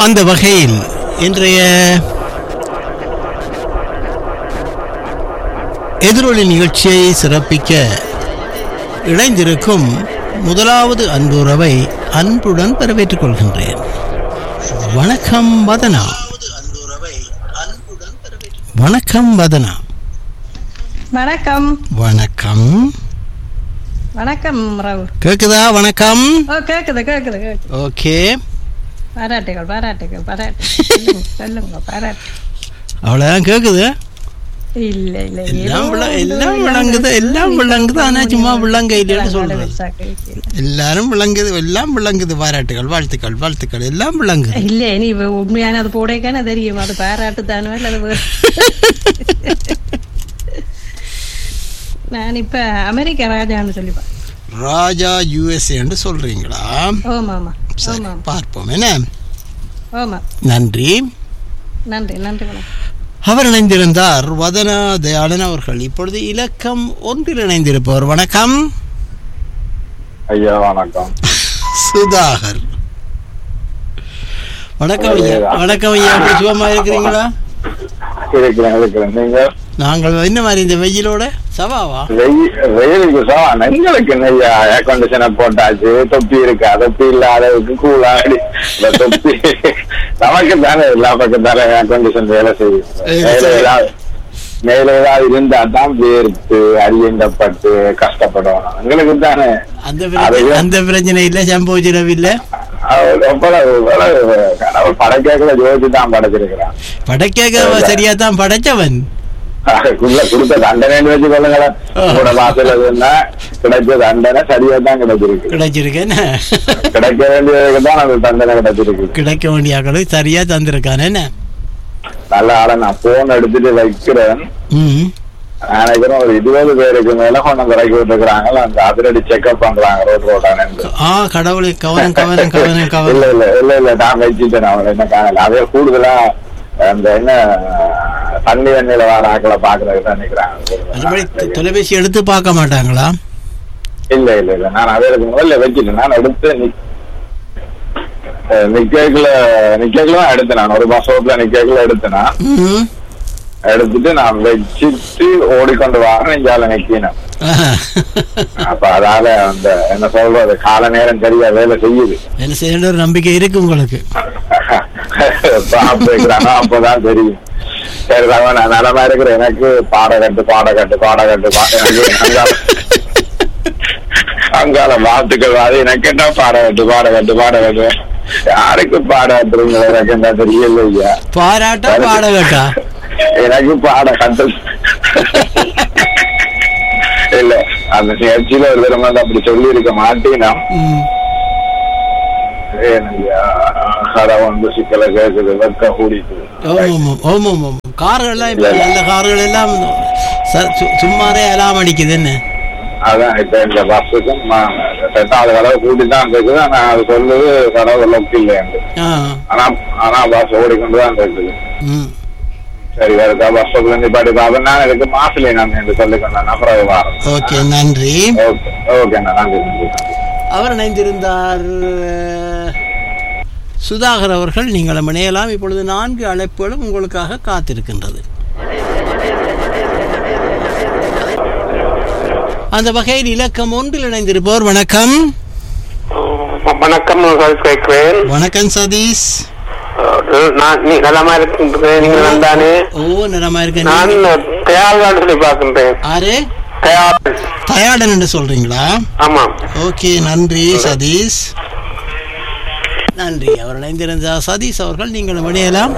அந்த வகையில் இன்றைய எதிரொலி நிகழ்ச்சியை சிறப்பிக்க இணைந்திருக்கும் முதலாவது அன்புறவை அன்புடன் வரவேற்றுக் கொள்கின்றேன் வணக்கம் வதனா வணக்கம் வதனா வணக்கம் வணக்கம் வணக்கம் ரவு கேக்குதா வணக்கம் ஓ கேக்குது கேக்குது கேக்குது ஓகே பாராட்டுகள் பாராட்டுகள் பாராட்டு சொல்லுங்க, சொல்லுங்க பாராட்டு அவ்வளோதான் கேக்குது இல்ல இல்ல எல்லாம் ஏதோ விள- ஒன்று எல்லாம் விளங்குது. விளங்குது எல்லாம் விளங்குது ஆனா சும்மா விளங்க இல்லைன்னு விளங்காத சொல்றேன் பெருசா கேட்கல. எல்லாரும் விளங்குது எல்லாம் விளங்குது பாராட்டுகள் வாழ்த்துக்கள் வாழ்த்துக்கள் எல்லாம் விளங்குது இல்ல நீ இப்ப உண்மையான அது போடைக்கான தெரியும் அது பாராட்டு தானோ இல்ல அது வேறு. நான் இப்ப அமெரிக்க ராஜான்னு சொல்லிப்பேன் ராஜா யூஎஸ்ஏன்னு சொல்றீங்களா ஓமா ஆமா சரி ஆமா பார்ப்போம் என்ன ஓமா நன்றி நன்றி நன்றி வணக்கம் அவர் இணைந்திருந்தார் வதனா தயாளன் அவர்கள் இப்பொழுது இலக்கம் ஒன்றில் இணைந்திருப்பவர் வணக்கம் ஐயா வணக்கம் சுதாகர் வணக்கம் ஐயா வணக்கம் ஐயா எப்படி சுகமா இருக்கிறீங்களா இருக்கிறேன் இருக்கிறேன் நீங்க நாங்கள் என்ன மாதிரி இந்த வெயிலோட சவாவா வெயி- வெயிலுக்கு சவா நெஞ்சலுக்கு ஐயா ஏர் கண்டிஷனர் போட்டாச்சு தொப்பி இருக்கா தொப்பி இல்லாததுக்கு கூலாடி இந்த தொப்பி நமக்கு தானே எல்லா பக்கம் தானே ஏர் கண்டிஷன் வேலை செய்யும் சரி, மேல சரி. ஏதாவது மேல ஏதாவது இருந்தா தான் வேர்த்து அரியண்டப்பட்டு கஷ்டப்படும் எங்களுக்கு தானே அந்த பிரச்சனை அந்த பிரச்சனை இல்ல சம்பவிச்சிடம் இல்ல அவர் எவ்வளவு எவ்வளவு கடவுள் படைக்கல ஜோதிச்சு தான் படைச்சிருக்கிறான் படைக்க சரியா தான் படைச்சவன் உள்ள கொடுத்த தண்டனைன்னு வச்சு கொள்ளுங்களேன் கூட வாசல் இருந்தா கிடைச்ச தண்டனை சரியா தான் கிடைச்சிருக்கு கிடைச்சிருக்கேன் கிடைக்க வேண்டியதுக்கு தான் அந்த தண்டனை கிடைச்சிருக்கு கிடைக்க வேண்டிய ஆக்களுக்கு சரியா தந்திருக்கான் என்ன நல்ல ஆள நான் போன் எடுத்துட்டு வைக்கிறேன் ம் நான் நினைக்கிறேன் ஒரு இருபது பேருக்கு மேல கொண்டு வந்து இறக்கி விட்டுருக்காங்க அந்த அதிரடி செக்அப் பண்றாங்க ரோட் ரோட்டான ஆ கடவுளை கவனம் கவனம் கவனம் இல்ல கவனம் இல்ல இல்ல இல்ல நான் வச்சுட்டேன் அவங்களை என்ன காணல அதே கூடுதலா அந்த என்ன தண்ணி தண்ணியில வர ஆக்களை பாக்குறதுக்கு தான் மறுபடி தொ- நிக்கிறாங்க தொலைபேசி எடுத்து பார்க்க மாட்டாங்களா இல்ல இல்ல இல்ல நான் அதே முதல்ல வச்சுட்டேன் நான் எடுத்து நி- அஹ் நிக்கேக்குல நிக்கேக்குல தான் எடுத்தேன் நான் ஒரு பஸ் ரோட்ல நிக்கேக்குல எடுத்தேனா ம் எடுத்துட்டு நான் வச்சுட்டு ஓடிக்கொண்டு வரேன் இங்கால நிக்கினேன் ஆஹா. அப்ப அதால அந்த என்ன சொல்றது கால நேரம் சரியா வேலை செய்யுது வேலை செய்யற ஒரு நம்பிக்கை இருக்கு உங்களுக்கு சாப்பிட்டுக்கிறாங்க அப்பதான் தெரியும் சரி தகவல் நான் நலமா இருக்கிறேன் எனக்கு பாட கட்டு பாட கட்டு பாட கட்டு பா- எனக்கு அங்கால அங்கால வாழ்த்துக்கள் வாது எனக்கு என்ன பாட கட்டு பாட கட்டு பாட கட்டு யாருக்கு பாட கட்டுறீங்களோ எனக்கு என்ன தெரியல ஐயா பாராட்டா பாடகட்டா எனக்கு பாட கட்டு இல்ல அந்த நிகழ்ச்சியில ஒரு தடவை வந்து அப்படி சொல்லி இருக்க மாட்டேனா ம் கடை வந்து சிக்கலை கேக்குது வெக்க கூடிட்டு ஆமாம் ஆமாம் ஆமாம் ஆமாம் கார்கள்லாம் இப்போ நல்ல கார்கள் எல்லாம் ச- சு- சும்மாரே எல்லாம் அடிக்குது என்ன அதான் இப்ப இந்த பஸ்ஸுக்கும் ரெண்டாவது கடை கூட்டி தான் இருக்குது ஆனா அது சொல்லுது கடை லொக்கு இல்லையாண்டு ஆ ஆனா ஆனா பஸ் ஓடிக்கொண்டு தான் இருக்குது ம் சரி வருதா பஸ் ஸ்டாப்ல இருந்து பாட்டு பாப்பேன் நான் இதுக்கு மாசிலே நான் என்று சொல்லிக்கொண்டேன் அப்புறம் வாரம் ஓகே நன்றி ஓகே ஓகேண்ணா நன்றி நன்றி அவர் இணைந்திருந்தார் சுதாகர் அவர்கள் நீங்கள் இணையலாம் இப்பொழுது நான்கு அழைப்புகளும் உங்களுக்காக காத்திருக்கின்றது அந்த வகையில் இலக்கம் ஒன்றில் இணைந்திருப்பவர் வணக்கம் வணக்கம் நான் கேட்கிறேன் வணக்கம் சதீஷ் நான் நீ நலமா இருக்கின்றேன் நீங்கள் நந்தானே ஓ நலமா இருக்க நான் தயார்தான் சொல்லி பார்க்கின்றேன் ஆறு தயார் தயாடன் என்று சொல்றீங்களா ஆமாம் ஓகே நன்றி சதீஷ் நன்றி அவர் இணைந்திருந்த சதீஷ் அவர்கள் நீங்கள் இணையலாம்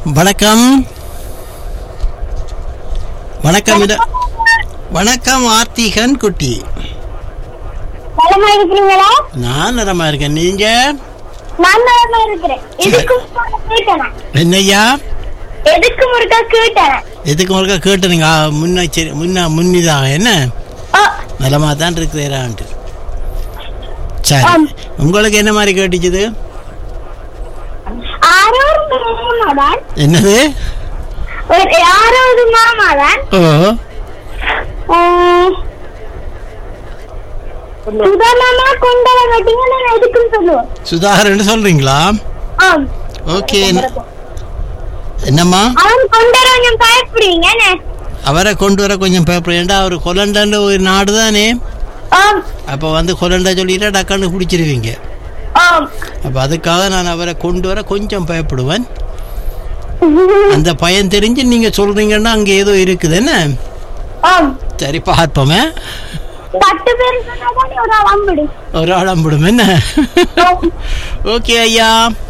வணக்கம் வணக்கம் இட- வணக்கம் ஆர்த்திகன் குட்டி நலமா இருக்கிறீங்களா நான் நலமா இருக்கேன் நீங்க நான் நலமா இருக்கிறேன் எதுக்கும் கேட்டேன் என்னய்யா எதுக்கும் ஒருக்கா கேட்டேன் எதுக்கு ஒருக்கா கேட்டுனுங்க முன்னெச்சரி முன்ன முன்னிதாக என்ன நலமா தான் இருக்கிறான்ட்டு சரி ஆம். உங்களுக்கு என்ன மாதிரி கேட்டுச்சுது ஆறாவது மாமாதான் என்னது ஒரு ஆறாவது மாமாதான் ஓ ஆஹ், சுதா மாமா கொண்டு வர மாட்டீங்க நான் எதுக்கும் சொல்லுவேன் சுதாகரன் சொல்றீங்களா ஆம் ஓகே என்னம்மா அவன் கொண்டு வர கொஞ்சம் பயப்படுவீங்க என்ன? அவரை கொண்டு வர கொஞ்சம் பேப்பர் ஏண்டா அவர் கொலண்டான்ற ஒரு நாடு தானே ஆம் அப்போ வந்து கொலண்டா சொல்லிட்டா டக்கான்னு குடிச்சிருவீங்க ஆம் அப்போ அதுக்காக நான் அவரை கொண்டு வர கொஞ்சம் பயப்படுவேன் அந்த பயம் தெரிஞ்சு நீங்க சொல்றீங்கன்னா அங்க ஏதோ இருக்குது என்ன ஆம் சரி பார்ப்போமே பத்து பேர் சொன்னாதான் ஒரு ஆள் அம்பிடு ஒரு ஆள் அம்பிடும் என்ன ஓகே ஐயா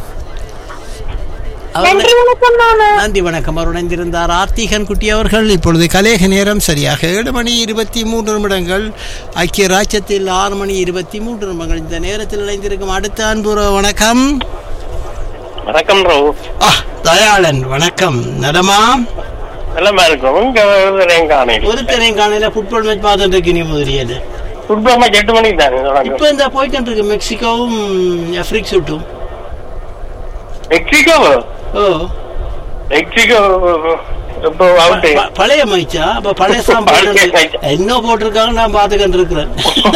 அவரை- நன்றி வணக்கம் மாமா நன்றி வணக்கம் அவர் இணைந்திருந்தார் ஆர்த்திகன் குட்டி அவர்கள் இப்பொழுது கலேக நேரம் சரியாக ஏழு மணி இருபத்தி மூன்று நிமிடங்கள் ஐக்கிய ராஜ்யத்தில் ஆறு மணி இருபத்தி மூன்று நிமிடங்கள் இந்த நேரத்தில் இணைந்திருக்கும் அடுத்த அன்புற வணக்கம் வணக்கம் ராவு ஆ தயாளன் வணக்கம் நலமா நல்லமா இருக்கும் இங்க ஒருத்தரையும் காணையில் ஒருத்தரையும் காலையில ஃபுட்பால் மேட்ச் பார்த்துட்டு இருக்கு நீ முதலியது ஃபுட்பால் மேட்ச் எட்டு மணிக்கு தானே தொடங்கும் இப்போ இந்த போயிட்டு இருக்கு மெக்சிகோவும் ஆப்பிரிக் சுட்டும் மெக்சிகோ ஓ மெக்சிகோ இப்போ அவுட்டு ப- பழைய மேட்சா அப்ப பழைய சாம் பழைய போட்டிருக்கு. match. என்ன போட்டிருக்காங்க நான் பார்த்துக்கிட்டு இருக்கிறேன்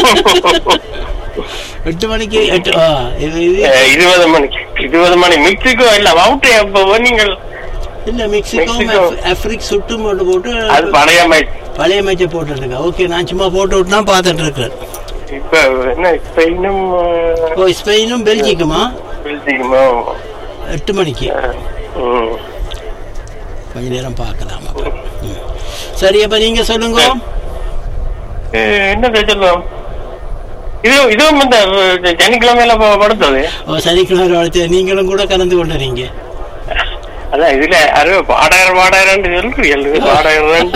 எட்டு மணிக்கு எட்டு ஆ, இது இது இருபது மணிக்கு இருபது மணி மெக்சிகோ இல்ல அவுட்டு எப்போ நீங்கள் இல்ல மெக்சிகோ மெக்சிகோ. ஆப்பிரிக் சுட்டும் போட்டு போட்டு அது பழைய மேட்ச் பழைய மேட்சை போட்டுருக்கேன் ஓகே நான் சும்மா போட்டு விட்டு தான் பார்த்துட்டு இருக்கிறேன் இப்ப என்ன ஸ்பெயினும் ஓ ஸ்பெயினும் பெல்ஜிக்குமா பெல்ஜியமோ எட்டு மணிக்கு ம். கொஞ்ச நேரம் பார்க்கலாம் அப்ப. ம். சரி அப்ப நீங்க சொல்லுங்க அஹ், என்ன சொல்லுவோம் இது இதுவும் இந்த அஹ், சனிக்கிழமையில ப- படுத்தது ஓ சனிக்கிழமை வளர்த்து நீங்களும் கூட கலந்து கொண்டுறீங்க அதான் இதுல அறுவை பாடாயிரம் பாடாயிரம் சொல்றீங்க பாடாயிரம்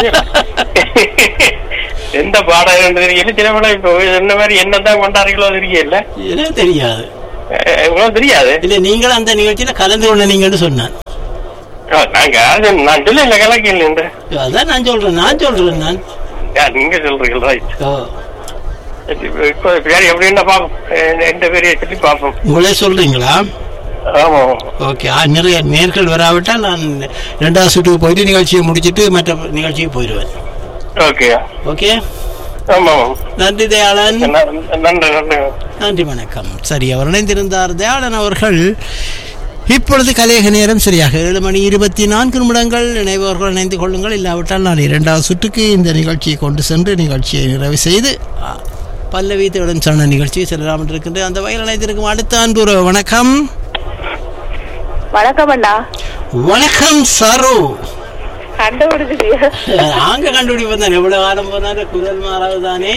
எந்த பாடாயிரம் தெரியல சில வேளை இப்போ என்ன மாதிரி என்னதான் கொண்டாடுறீங்களோ தெரியல எனக்கு தெரியாது அஹ், உங்களுக்கு தெரியாது இல்ல நீங்களும் அந்த நிகழ்ச்சியில கலந்து கொண்ட நீங்கன்னு சொன்னேன் அஹ், நாங்க அது நான் சொல்ல இல்ல கலக்கல இந்த அதான் நான் சொல்றேன் நான் சொல்றேன் நான் யார் நீங்க சொல்றீங்க ரைட் ஓ இப்போ பேர் எப்படின்னா பாப்போம் அஹ், எந்த பேரைய சொல்லி பார்ப்போம் உங்களே சொல்றீங்களா ஆமா ஓகே ஆ, நிறைய நேர்கள் வராவிட்டால் நான் ரெண்டாவது சுட்டுக்கு போயிட்டு நிகழ்ச்சியை முடிச்சிட்டு மற்ற நிகழ்ச்சிக்கு போயிடுவேன் ஓகே ஓகே ஆமா நன்றி தயாளன் நன்றி நன்றி நன்றி வணக்கம் சரி அவர் இணைந்திருந்தார் தயாளன் அவர்கள் இப்பொழுது கலேக நேரம் சரியாக ஏழு மணி இருபத்தி நான்கு நிமிடங்கள் நினைவர்கள் இணைந்து கொள்ளுங்கள் இல்லாவிட்டால் நான் இரண்டாவது சுற்றுக்கு இந்த நிகழ்ச்சியை கொண்டு சென்று நிகழ்ச்சியை நிறைவு செய்து ஆ, பல்லவி தேடும் சொன்ன நிகழ்ச்சியை செல்லலாம் இருக்கின்ற அந்த வகையில் இணைந்திருக்கும் அடுத்த அன்பு வணக்கம் வணக்கம் அண்ணா வணக்கம் சரு கண்டுபிடிச்சிட்டியா நாங்க கண்டுபிடிப்போம் தான் எவ்வளவு காலம் போனாலும் குரல் மாறாது தானே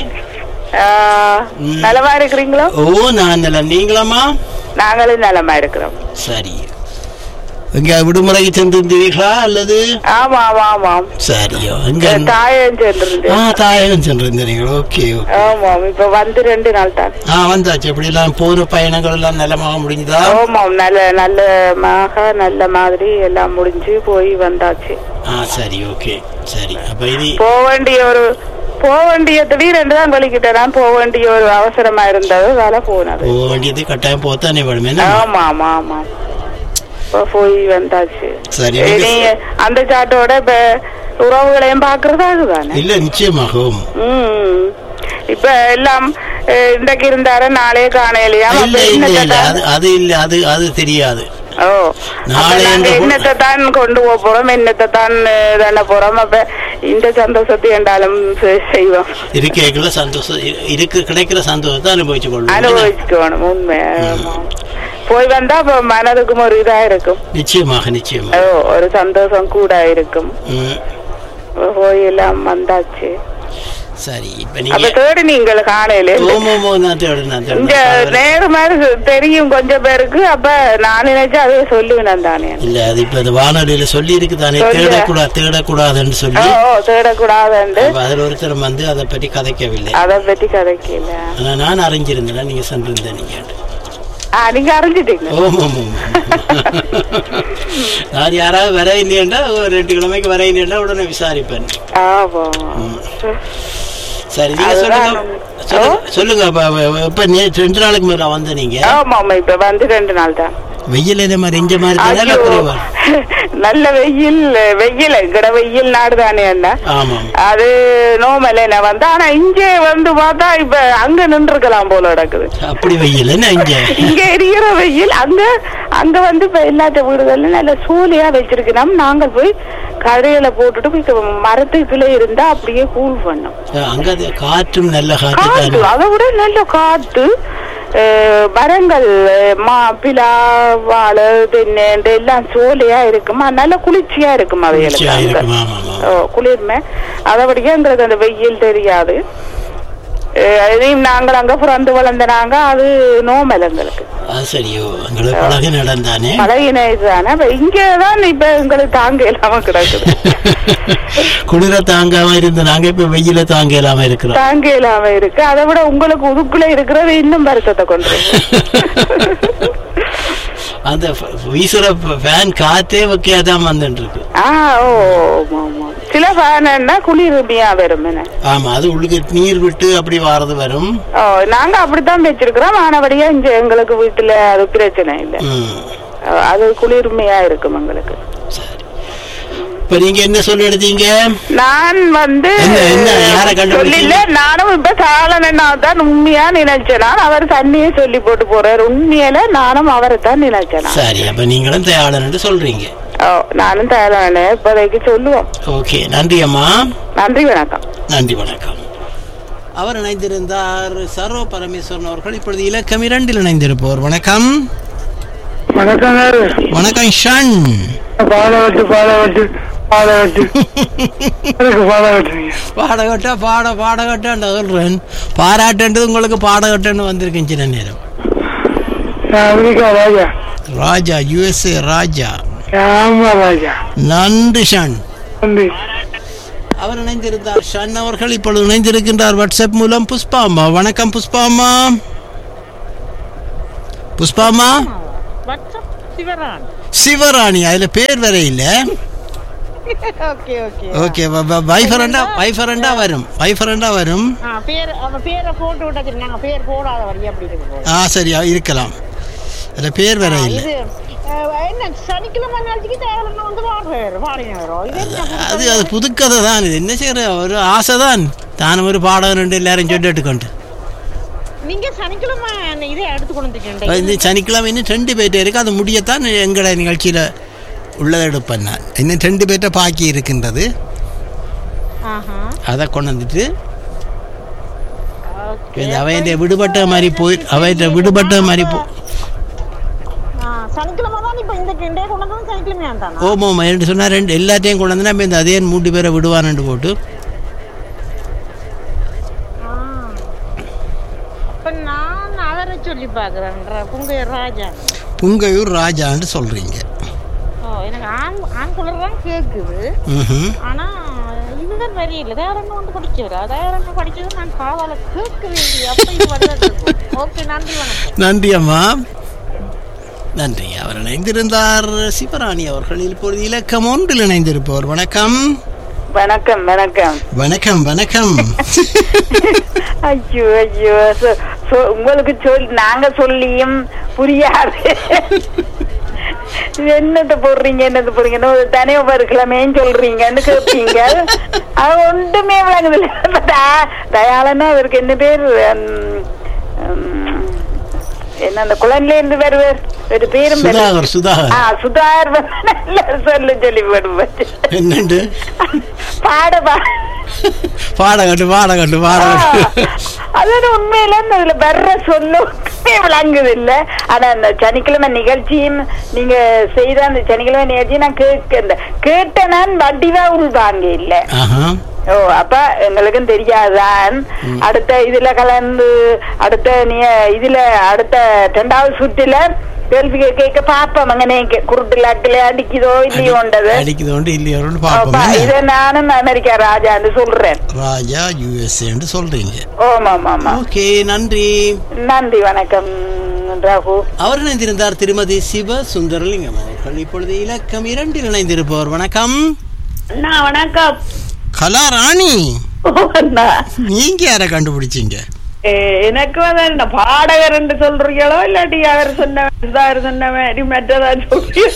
ம். நலமா இருக்கிறீங்களோ ஓ நான் நல்ல நீங்களாமா நாங்களும் நலமா இருக்கிறோம் சரி எங்க விடுமுறைக்கு சென்றிருந்தீர்களா அல்லது ஆமா ஆமா ஆமாம் சரியோ எங்க தாயம் சென்றிருந்து ஆ தாயகம் சென்றிருந்தீர்கள் ஓகே ஓகே. ஆமாம் இப்ப வந்து ரெண்டு நாள் தான் ஆ வந்தாச்சு எப்படி எல்லாம் போற பயணங்கள் எல்லாம் நலமாக முடிஞ்சதா ஆமாம் நல்ல நல்ல மாக நல்ல மாதிரி எல்லாம் முடிஞ்சு போய் வந்தாச்சு ஆ சரி ஓகே சரி அப்ப இனி போக வேண்டிய ஒரு போக வேண்டிய திடீரென்று தான் வெளிக்கிட்டேன் போக வேண்டிய ஒரு அவசரமா இருந்தது வேலை போனது போக வேண்டியது கட்டாயம் போத்தானே வேணும் என்ன ஆமா ஆமா ஆமா இப்ப போய் வந்தாச்சு சரி இனி நீங்க- அந்த சாட்டோட இப்ப உறவுகளையும் பாக்குறதாகுதானே இல்ல நிச்சயமாகவும் ம். இப்ப எல்லாம் அஹ், இன்றைக்கு இருந்தாரு நாளே காணையிலையா இல்ல இல்ல இல்ல அது அது இல்ல அது அது தெரியாது ஓ நாளை அப்ப நாங்க என்று கொ- என்னத்தை தான் கொண்டு போக போறோம் என்னத்தை தான் அஹ், தானே போறோம் அப்ப இந்த சந்தோஷத்தை என்றாலும் செ- செய்வோம் இருக்கிற சந்தோஷம் இரு- இருக்கு கிடைக்கிற சந்தோஷத்தை அனுபவிச்சு கொள்ளும் அனுபவிச்சுக்கணும் உண்மை ஆமா. போய் வந்தா அப்ப மனதுக்கும் ஒரு இதா இருக்கும் நிச்சயமாக நிச்சயமாக ஓ ஒரு சந்தோஷம் கூட இருக்கும் ம். போய் எல்லாம் வந்தாச்சு சரி இப்ப அப்ப நீங்க தேடி நீங்கள் காலையில ஓமோ நான் தேடு நான் தேடு. இங்க நேரு மாதிரி தெரியும் கொஞ்சம் பேருக்கு அப்ப நான் நினைச்சா அதே சொல்லுவேன் தானே இல்ல அது இப்ப இந்த வானொலியில சொல்லி இருக்குதானே சொல்லு. தேடக்கூடாது தேடக்கூடாதுன்னு ஓ சொல்லி ஓ, தேடக்கூடாதுண்டு அப்ப அதுல ஒருத்தர் வந்து அதை பற்றி கதைக்கவில்லை அதை பத்தி கதைக்கல ஆனா நான் அறிஞ்சிருந்தேன் நீங்க சென்றிருந்தேன் நீங்க ஆ நீங்க அறிஞ்சிட்டீங்க ஓம் ஓம் ஓம் நான் யாராவது வர இல்லையண்டா ஒரு ரெண்டு கிழமைக்கு வர இல்லையண்டா உடனே விசாரிப்பேன் ஆமா சரி நீங்க அதுதான் சொல்லுங்க சொல்லுங்க சொல்லுங்க அப்ப, அப்ப, இப்ப நே- ரெண்டு நாளுக்கு மேல வந்த நீங்க ஆமா ஆமா இப்ப வந்து ரெண்டு நாள் தான் வெயில் இந்த மாதிரி இஞ்ச மாதிரி தானே இல்ல ஐயோ, குறைவா நல்ல வெயில் வெயில் இங்கட வெயில் நாடு தானே அண்ணா ஆமாம் அது நோமல் என்ன வந்து ஆனா இங்க வந்து பார்த்தா இப்ப அங்க நின்றுக்கலாம் போல நடக்குது அப்படி வெயில் என்ன இங்க இங்க எரியிற வெயில் அங்க அங்க வந்து இப்ப எல்லாத்த வீடுகள்ல நல்ல சூழியா வச்சிருக்கணும் நாங்க போய் கடையில போட்டுட்டு போய் மரத்துக்குள்ள இருந்தா அப்படியே கூல் பண்ணும் அங்க அது காற்றும் நல்ல காற்று காத்து தானே அதை விட நல்ல காத்து அஹ், மரங்கள் அஹ், மா பிலா வாழை தென்னை இந்த எல்லாம் சோலையா இருக்குமா நல்ல குளிர்ச்சியா இருக்கும் அவைகளுக்கு குளிர்ச்சியா அங்க. இருக்கும், ஆமா, ஆமா. ஓ, குளிர்மை அதபடியே எங்களுக்கு அந்த வெயில் தெரியாது அஹ், அதையும் நாங்கள் அங்க பிறந்து வளர்ந்த நாங்க அது நோமல் எங்களுக்கு அது சரியோ எங்களுக்கு பழக நடந்தானே பழகின இதுதானே அப்ப இங்கதான் இப்ப எங்களுக்கு தாங்க இல்லாம கிடக்குது குளிர தாங்காம இருந்து நாங்க இப்ப வெயில தாங்க இல்லாம இருக்கிறோம் தாங்க இல்லாம இருக்கு அதை விட உங்களுக்கு உதுக்குள்ள இருக்கிறது இன்னும் வருத்தத்தை கொண்டு அந்த ஃப- வீசுற ஃபேன் காத்தே வைக்காதான் வந்துட்டு இருக்கு ஆ ஓ ஆமா, ஆமா. சில ஃபேன் குளிர்மையா வரும் என்ன ஆமா அது உள்ளுக்கு நீர் விட்டு அப்படி வாரது வரும் ஓ நாங்க அப்படித்தான் வச்சிருக்கிறோம் ஆனபடியா இங்க எங்களுக்கு வீட்டுல அது பிரச்சனை இல்லை ம். ஓ, அது குளிர்மையா இருக்கும் எங்களுக்கு இப்ப நீங்க என்ன சொல்லி எடுத்தீங்க நான் வந்து என்ன, என்ன, யாரை கண்டுபிடிச்சீங்க? சொல்லல நானும் இப்ப சாலனா தான் உண்மையா நினைச்சேன் நான். அவர் தண்ணியே சொல்லி போட்டு போறாரு உண்மையில நானும் அவரை தான் நினைச்சேன் நான். சரி அப்ப நீங்களும் தயாளன்னு சொல்றீங்க ஓ நானும் தயாரான இப்போதைக்கு சொல்லுவோம் ஓகே நன்றி அம்மா நன்றி வணக்கம் நன்றி வணக்கம் அவர் இணைந்திருந்தார் சர்வ பரமேஸ்வரன் அவர்கள் இப்பொழுது இலக்கம் இரண்டில் இணைந்திருப்பவர் வணக்கம் வணக்கம் வணக்கம் ஷன் பாலவட்டு பாலவட்டு பாலவட்டு எனக்கு பாலவட்டுறீங்க பாடகட்டா பாட பாடகட்டான்னு சொல்றேன் பாராட்டுன்றது உங்களுக்கு பாடகட்டன்னு வந்திருக்கேன் சின்ன நேரம் நான் அமெரிக்கா ராஜா ராஜா யுஎஸ்ஏ ராஜா ஆமா ராஜா நன்றி ஷன் நன்றி அவர் இணைந்திருந்தார் ஷன் அவர்கள் இப்பொழுது இணைந்திருக்கின்றார் வாட்ஸ்அப் மூலம் புஷ்பாமா வணக்கம் புஷ்பாமா புஷ்பாமா சிவரான் சிவராணி அதுல பேர் வேற இல்ல ஓகே ஓகே ஓகே வைஃபரண்டா வைஃபரண்டா வரும் வைஃபரண்டா வரும் ஆ பேர் அவ பேரை போட்டு விட்டது நாங்க பேர் போடாத வழி அப்படி இருக்கு போல. ஆ சரி இருக்கலாம் அதுல பேர் வேற இல்ல இது அஹ், என்ன சனிக்கிழமை நாளைக்கு தேவலன்னு வந்து பாடுறாரு பாடினாரோ இது என்ன அது அது புதுக்கதை தான் இது என்ன செய்யற ஒரு ஆசை தான் தானும் ஒரு பாடம் ரெண்டு எல்லாரும் சொல்லிட்டு கொண்டு நீங்க சனிக்கிழமை அந்த இதை எடுத்து கொண்டு இந்த சனிக்கிழமை இன்னும் ரெண்டு பேர்ட்ட இருக்கு அது முடியத்தான் எங்களோட நிகழ்ச்சியில் உள்ளதை எடுப்பேன் நான் இன்னும் ரெண்டு பேர்ட்ட பாக்கி இருக்கின்றது ஆஹா அதை கொண்டு வந்துட்டு ஓகே இந்த அவையிட்ட விடுபட்ட மாதிரி போய் அவையிட்ட விடுபட்ட மாதிரி போ ஆ, சனிக்கிழமை தான் இப்ப இந்த கிண்டே கொண்டு வந்து சனிக்கிழமையா தானா ஓமோ என்று சொன்னால் ரெண்டு எல்லாத்தையும் கொண்டு வந்து நம்ம இந்த அதே மூன்று பேரை விடுவான்னு போட்டு ஆ. அப்ப நான் அவரை சொல்லி பாக்குறேன் புங்க ராஜா புங்கையூர் ராஜான்னு சொல்கிறீங்க ஓ எனக்கு ஆண் ஆண் குளர் தான் கேக்குது ம் ஆனா இதுதான் தெரியல தேவரங்க வந்து படிச்சவரா தேவரங்க படிச்சது நான் காதால கேட்க வேண்டிய அப்ப இது வருது ஓகே நன்றி வணக்கம் நன்றி அம்மா நன்றி அவர் இணைந்திருந்தார் சிவராணி அவர்கள் இப்பொழுது இலக்கம் ஒன்றில் இணைந்திருப்பவர் வணக்கம் வணக்கம் வணக்கம் வணக்கம் வணக்கம் ஐயோ ஐயோ சொ- சொ- உங்களுக்கு சொல் நாங்க சொல்லியும் புரியாது இது என்னத்த போடுறீங்க என்னத்த போடுறீங்க ஒரு தனியா இருக்கலாமேன்னு சொல்றீங்கன்னு கேட்பீங்க அது ஒன்றுமே விளங்குது இல்ல தயாளனா அவருக்கு என்ன பேர் உம், உம், என்ன அந்த குழந்தைல இருந்து வருவார் ஒரு பேரும் வருவார். சுதாகர் சுதாகர் ஆ சுதாகர் வந்து நல்ல சொல்லு சொல்லி வருவார் என்னண்டு பாட பா பாடகட்டு பாடகட்டு பாடகட்டு அதாவது உண்மையில இந்த இதுல வர்ற சொல்ல ஒண்ணுமே விளங்குது இல்ல ஆனா அந்த சனிக்கிழமை நிகழ்ச்சியும் நீங்க செய்த அந்த சனிக்கிழமை நிகழ்ச்சி நான் கேட்க இந்த கேட்ட நான் வடிவா உள்வாங்க இல்ல ஆஹா ஓ அப்ப எங்களுக்கும் தெரியாதான் அடுத்த இதுல கலந்து அடுத்த நீ இதுல அடுத்த ரெண்டாவது சுற்றுல கேள்வி கேட்க பாப்போம் அங்கனே குருட்டுல அக்கில அடிக்குதோ இல்லையோண்டது அடிக்குது ஒன்று இல்லையோன்னு அப்ப பார்ப்போம் இத நானும் அமெரிக்கா ராஜான்னு சொல்றேன் ராஜா யூஎஸ்ஏன்னு சொல்றீங்க ஓமா ஆமா ஓகே நன்றி நன்றி வணக்கம் ராகு அவர் இணைந்திருந்தார் திருமதி சிவ சுந்தரலிங்கம் அவர்கள் இப்பொழுது இலக்கம் இரண்டில் இணைந்திருப்பவர் வணக்கம் அண்ணா வணக்கம் கலா ராணி அண்ணா நீங்க யாரை கண்டுபிடிச்சீங்க ஏ, எனக்கு வந்து என்ன பாடகர் என்று சொல்றீங்களோ இல்லாட்டி அவர் சொன்ன இதார் சொன்ன மாதிரி மற்றதா சொல்றீங்க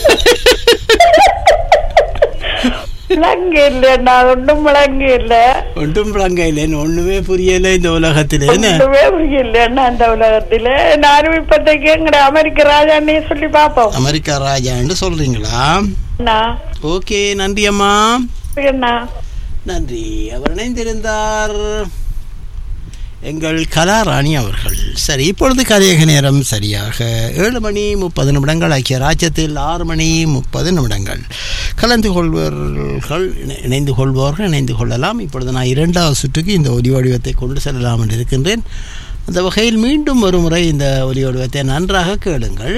விளங்கு இல்லைண்ணா ஒன்றும் விளங்கு இல்ல ஒன்றும் விளங்கையிலேன்னு ஒண்ணுமே புரியல இந்த உலகத்துல என்ன ஒன்றுமே புரியலண்ணா அந்த உலகத்துல நானும் இப்பத்தைக்கு எங்கட அமெரிக்க ராஜான்னே சொல்லி பாப்போம் அமெரிக்கா ராஜான்னு சொல்றீங்களா அண்ணா ஓகே நன்றி அம்மா அண்ணா நன்றி அவர் இணைந்திருந்தார் எங்கள் கலாராணி அவர்கள் சரி இப்பொழுது கலையக நேரம் சரியாக ஏழு மணி முப்பது நிமிடங்கள் ஐக்கிய ராஜ்யத்தில் ஆறு மணி முப்பது நிமிடங்கள் கலந்து கொள்வர்கள் இணை- இணைந்து கொள்பவர்கள் இணைந்து கொள்ளலாம் இப்பொழுது நான் இரண்டாவது சுற்றுக்கு இந்த ஒலி வடிவத்தை கொண்டு செல்லலாம் என்று இருக்கின்றேன் அந்த வகையில் மீண்டும் ஒரு முறை இந்த ஒலி வடிவத்தை நன்றாக கேளுங்கள்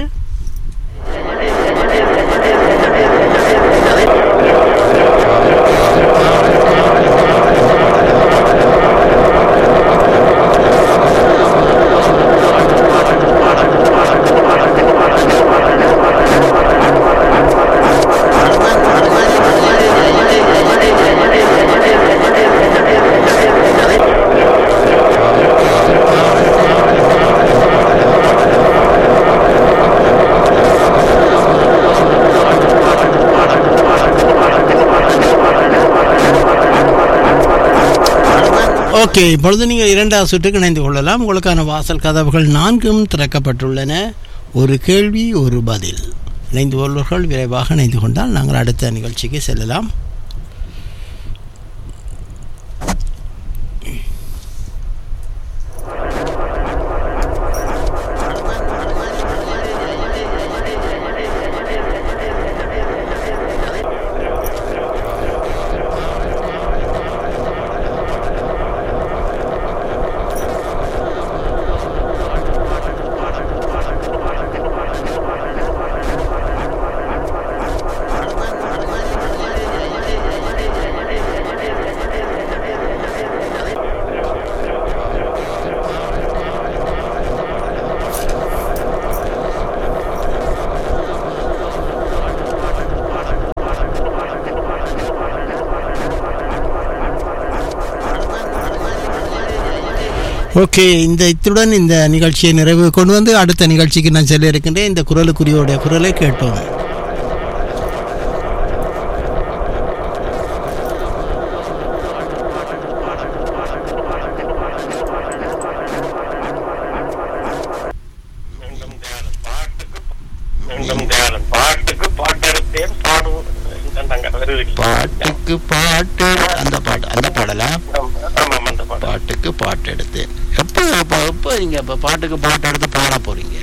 ஓகே இப்பொழுது நீங்கள் இரண்டாவது சுற்றுக்கு இணைந்து கொள்ளலாம் உங்களுக்கான வாசல் கதவுகள் நான்கும் திறக்கப்பட்டுள்ளன ஒரு கேள்வி ஒரு பதில் இணைந்து கொள்வர்கள் விரைவாக இணைந்து கொண்டால் நாங்கள் அடுத்த நிகழ்ச்சிக்கு செல்லலாம் ஓகே இந்த இத்துடன் இந்த நிகழ்ச்சியை நிறைவு கொண்டு வந்து அடுத்த நிகழ்ச்சிக்கு நான் செல்ல இருக்கின்றேன் இந்த குரலுக்குரியோடைய குரலை கேட்டோம் மீண்டும் தேவலன் பாட்டுக்கு மீண்டும் தேவலன் பாட்டுக்கு பாட்டெடுத்தேன் பாடுவோம் நாங்க வருது பாட்டுக்கு பாட்டு அந்த பாட்டு அந்த பாடலாம் ஆமாம் அந்த பாட்டு பாட்டுக்கு பாட்டு எடுத்தேன் எப்போ எப்போ எப்போ நீங்கள் இப்போ பாட்டுக்கு பாட்டு எடுத்து பாட போறீங்க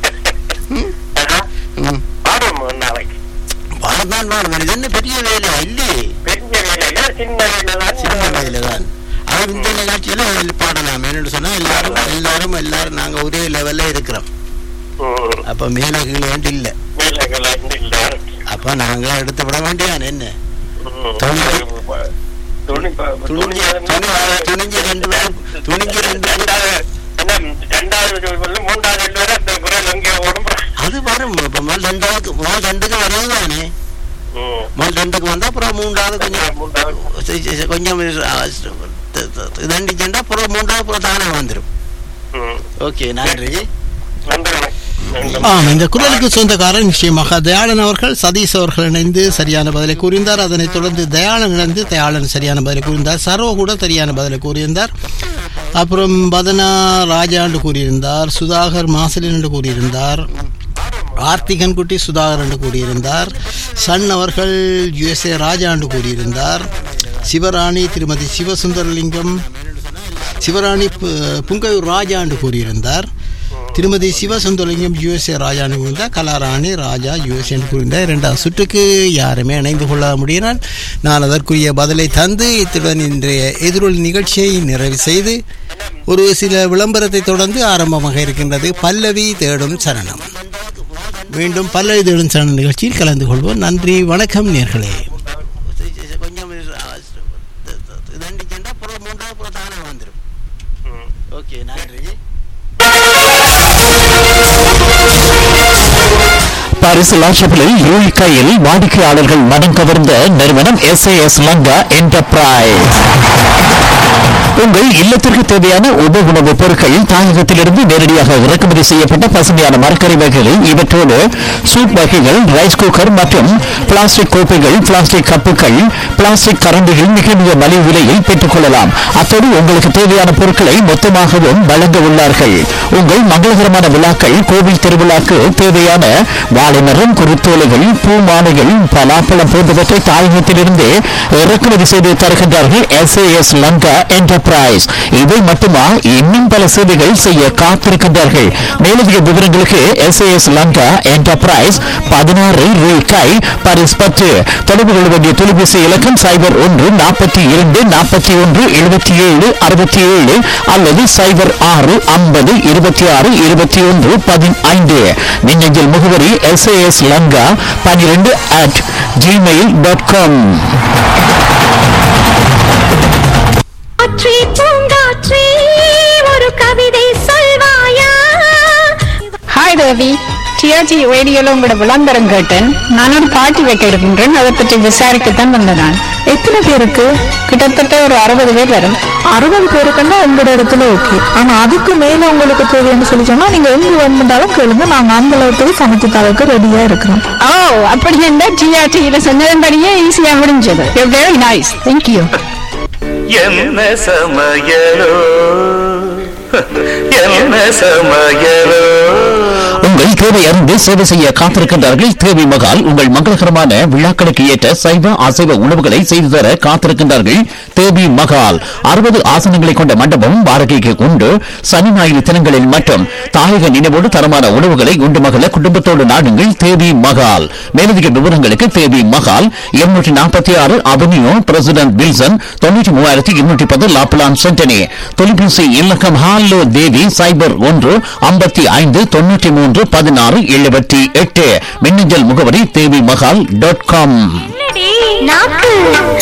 ம் பாடுவோம் ஒரு நாளைக்கு பாடத்தான் பாடுவேன் இது என்ன பெரிய வேலை இல்லையே பெரிய வேலையில சின்ன வேலை சின்ன தான் வேலை தான் அது இந்த நிகழ்ச்சியில் பாடலாம் என்னென்னு சொன்னால் எல்லாரும் எல்லாரும் எல்லாரும் நாங்கள் ஒரே லெவலில் இருக்கிறோம் ம். அப்போ மேலே கீழே இல்லை வேலைகள் இல்ல அப்போ நாங்கள் எடுத்து விட வேண்டியான் என்ன ம். துணி. துணி ப- துணிஞ்சு துணி- துணிஞ்சு ரெண்டு பேரும் துணிஞ்சு ரெண்டு பேரும் ரெண்டாவது என்ன, ரெண்டாவது சொல்லு, மூன்றாவது ரெண்டு பேரும் அந்த குரல் எங்கே ஓடும் அது வரும் இப்போ முதல் ரெண்டாவது முதல் ரெண்டுக்கு வரது தானே ம். முதல் ரெண்டுக்கு வந்தால் அப்புறம் மூன்றாவது கொஞ்சம் மூன்றாவது சரி, சரி, கொஞ்சம் இதண்டிச்சேன்டா அப்புறம் மூன்றாவது அப்புறம் தானே வந்துடும் ம். ஓகே நன்றி நன்றி வணக்கம். மீண்டும் ஆம் இந்த குரலுக்கு சொந்தக்காரர் நிச்சயமாக தயாளன் அவர்கள் சதீஷ் அவர்கள் இணைந்து சரியான பதிலை கூறியிருந்தார் அதனைத் தொடர்ந்து தயாளன் இணைந்து தயாளன் சரியான பதிலை கூறியிருந்தார் சர்வ கூட சரியான பதிலை கூறியிருந்தார் அப்புறம் பதனா ராஜா என்று கூறியிருந்தார் சுதாகர் மாசலின் என்று கூறியிருந்தார் ஆர்த்திகன் குட்டி சுதாகர் என்று கூறியிருந்தார் சன் அவர்கள் யுஎஸ்ஏ ராஜா என்று கூறியிருந்தார் சிவராணி திருமதி சிவசுந்தரலிங்கம் சிவராணி பு- புங்கையூர் ராஜா என்று கூறியிருந்தார் திருமதி சிவசுந்தரலிங்கம் யுஎஸ்ஏ ராஜா நிகழ்ந்த கலாராணி ராஜா யுஎஸ்ஏ என்று கூறினார் இரண்டாவது சுற்றுக்கு யாருமே இணைந்து கொள்ள முடியினால் நான் அதற்குரிய பதிலை தந்து இத்துடன் இன்றைய எதிரொலி நிகழ்ச்சியை நிறைவு செய்து ஒரு சில விளம்பரத்தை தொடர்ந்து ஆரம்பமாக இருக்கின்றது பல்லவி தேடும் சரணம் மீண்டும் பல்லவி தேடும் சரணம் நிகழ்ச்சியில் கலந்து கொள்வோம் நன்றி வணக்கம் நேர்களே கொஞ்சம் ஓகே நன்றி பாரிஸ் லாஷபிளில் யூல்கையில் வாடிக்கையாளர்கள் மனம் கவர்ந்த நிறுவனம் எஸ்ஏஎஸ் லங்கா என்டர்பிரைஸ் உங்கள் இல்லத்திற்கு தேவையான உப உணவுப் பொருட்கள் தாயகத்திலிருந்து நேரடியாக இறக்குமதி செய்யப்பட்ட பசுமையான மரக்கறி வகைகள் இவற்றோடு சூப் வகைகள் ரைஸ் குக்கர் மற்றும் பிளாஸ்டிக் கோப்பைகள் பிளாஸ்டிக் கப்புகள் பிளாஸ்டிக் கரண்டிகள் மிக மிக மலிவு விலையில் பெற்றுக் கொள்ளலாம் அத்தோடு உங்களுக்கு தேவையான பொருட்களை மொத்தமாகவும் வழங்க உள்ளார்கள் உங்கள் மங்களகரமான விழாக்கள் கோவில் திருவிழாக்கு தேவையான வாழைமரம் குருத்தோலைகள் பூ மாலைகள் பலாப்பழம் போன்றவற்றை தாயகத்திலிருந்து இறக்குமதி செய்து தருகின்றார்கள் எஸ்ஏஎஸ் லங்கா என்டர்பிரைஸ் இவை மட்டுமா இன்னும் பல சேவைகள் செய்ய காத்திருக்கின்றார்கள் மேலதிக விவரங்களுக்கு எஸ்ஏஎஸ் லங்கா என்டர்பிரைஸ் பதினாறு ரூபாய் பரிஸ் பத்து தொடர்பு கொள்ள வேண்டிய தொலைபேசி இலக்கம் சைபர் ஒன்று நாற்பத்தி இரண்டு நாற்பத்தி ஒன்று எழுபத்தி ஏழு அறுபத்தி ஏழு அல்லது சைபர் ஆறு ஐம்பது இருபத்தி ஆறு இருபத்தி ஒன்று பதினைந்து மின்னஞ்சல் முகவரி எஸ்ஏஎஸ் லங்கா பன்னிரெண்டு அட் ஜிமெயில் டாட் காம் காற்றே பூங்காற்றே ஒரு கவிதை சொல்வாயா ஹாய் தேவி டிஆர்ஜி ரேடியோல உங்களோட விளம்பரம் கேட்டேன் நான் ஒரு பார்ட்டி வைக்க இருக்கின்றேன் அதை பற்றி விசாரிக்கத்தான் வந்தேன் நான் எத்தனை பேருக்கு கிட்டத்தட்ட ஒரு அறுபது பேர் வரும் அறுபது பேருக்குன்னா உங்களோட இடத்துல ஓகே ஆனா அதுக்கு மேல உங்களுக்கு தேவைன்னு சொல்லி சொன்னா நீங்க எங்க வந்தாலும் கேளுங்க நாங்க அந்த அளவுக்கு சமைச்சு தரக்கு ரெடியா இருக்கிறோம் ஓ அப்படி இருந்தா டிஆர்டியில சொன்னதன்படியே ஈஸியா முடிஞ்சது வெரி நைஸ் தேங்க்யூ என்ன சமையலோ என்ன சமையலோ உங்கள் தேவை அறிந்து சேவை செய்ய காத்திருக்கின்றார்கள் தேவி மகால் உங்கள் மங்களகரமான விழாக்களுக்கு ஏற்ற சைவ அசைவ உணவுகளை செய்து தர காத்திருக்கின்றார்கள் தேவி மகால் அறுபது ஆசனங்களை கொண்ட மண்டபம் வாடகைக்கு உண்டு சனி ஞாயிறு தினங்களில் மட்டும் தாயக நினைவோடு தரமான உணவுகளை உண்டு மகள குடும்பத்தோடு நாடுங்கள் தேவி மகால் மேலதிக விவரங்களுக்கு தேவி மகால் இருநூற்றி நாற்பத்தி ஆறு அவென்யூ பிரசிடென்ட் வில்சன் தொண்ணூற்றி மூவாயிரத்தி இருநூற்றி பத்து லாப்லான் சென்டனி தொலைபேசி இலக்கம் ஹாலோ தேவி சைபர் ஒன்று ஐம்பத்தி ஐந்து தொண்ணூற்றி மூன்று பதினாறு எழுபத்தி எட்டு மின்னஞ்சல் முகவரி தேவி மகால் டாட் காம் நாக்கு